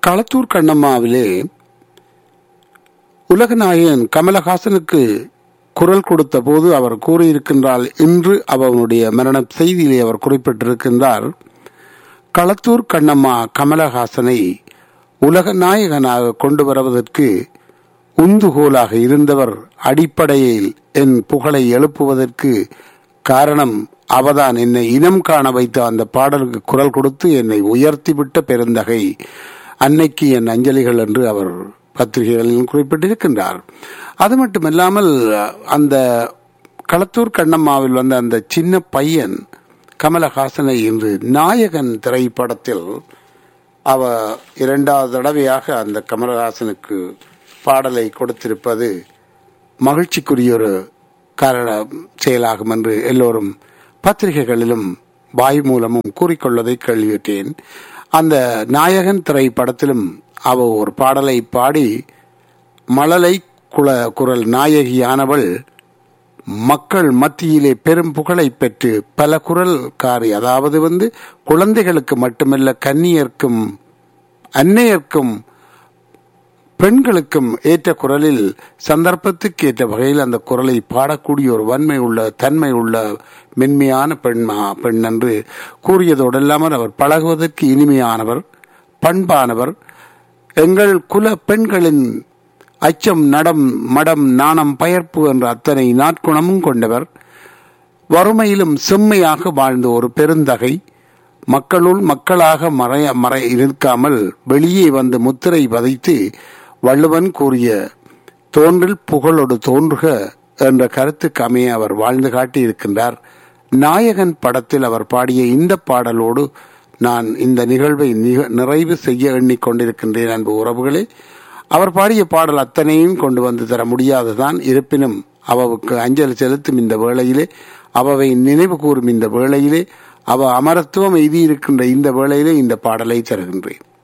களத்தூர் கண்ணம்மாவிலே உலகநாயகன் கமலஹாசனுக்கு குரல் கொடுத்த போது அவர் கூறியிருக்கின்றால் இன்று அவனுடைய மரண செய்தியிலே அவர் குறிப்பிட்டிருக்கின்றார் களத்தூர் கண்ணம்மா கமலஹாசனை உலக நாயகனாக கொண்டு வருவதற்கு உந்துகோலாக இருந்தவர் அடிப்படையில் என் புகழை எழுப்புவதற்கு காரணம் அவதான் என்னை இனம் காண வைத்த அந்த பாடலுக்கு குரல் கொடுத்து என்னை உயர்த்திவிட்ட பெருந்தகை அன்னைக்கு என் அஞ்சலிகள் என்று அவர் பத்திரிகைகளில் குறிப்பிட்டிருக்கின்றார் அது மட்டுமல்லாமல் அந்த களத்தூர் கண்ணம்மாவில் வந்த அந்த சின்ன பையன் கமலஹாசனை இன்று நாயகன் திரைப்படத்தில் அவ இரண்டாவது தடவையாக அந்த கமலஹாசனுக்கு பாடலை கொடுத்திருப்பது மகிழ்ச்சிக்குரிய ஒரு காரண செயலாகும் என்று எல்லோரும் பத்திரிகைகளிலும் வாய் மூலமும் கூறிக்கொள்வதை கேள்வியுற்றேன் அந்த நாயகன் திரைப்படத்திலும் அவ ஒரு பாடலை பாடி மழலை குல குரல் நாயகியானவள் மக்கள் மத்தியிலே பெரும் புகழை பெற்று பல குரல்காரி அதாவது வந்து குழந்தைகளுக்கு மட்டுமல்ல கன்னியர்க்கும் அன்னையர்க்கும் பெண்களுக்கும் ஏற்ற குரலில் சந்தர்ப்பத்துக்கு ஏற்ற வகையில் அந்த குரலை பாடக்கூடிய ஒரு வன்மை உள்ள தன்மை உள்ள மென்மையான பெண்மா பெண் என்று கூறியதோடல்லாமல் அவர் பழகுவதற்கு இனிமையானவர் பண்பானவர் எங்கள் குல பெண்களின் அச்சம் நடம் மடம் நாணம் பயர்ப்பு என்ற அத்தனை நாட்குணமும் கொண்டவர் வறுமையிலும் செம்மையாக வாழ்ந்த ஒரு பெருந்தகை மக்களுள் மக்களாக மறைய மறை இருக்காமல் வெளியே வந்து முத்திரை வதைத்து வள்ளுவன் கூறிய தோன்றில் புகழோடு தோன்றுக என்ற கருத்துக்கு அமைய அவர் வாழ்ந்து காட்டியிருக்கின்றார் நாயகன் படத்தில் அவர் பாடிய இந்த பாடலோடு நான் இந்த நிகழ்வை நிறைவு செய்ய எண்ணிக்கொண்டிருக்கின்றேன் அன்பு உறவுகளே அவர் பாடிய பாடல் அத்தனையும் கொண்டு வந்து தர முடியாதுதான் இருப்பினும் அவவுக்கு அஞ்சலி செலுத்தும் இந்த வேளையிலே அவவை நினைவு கூறும் இந்த வேளையிலே அவ அமரத்துவம் எய்தியிருக்கின்ற இந்த வேளையிலே இந்த பாடலை தருகின்றேன்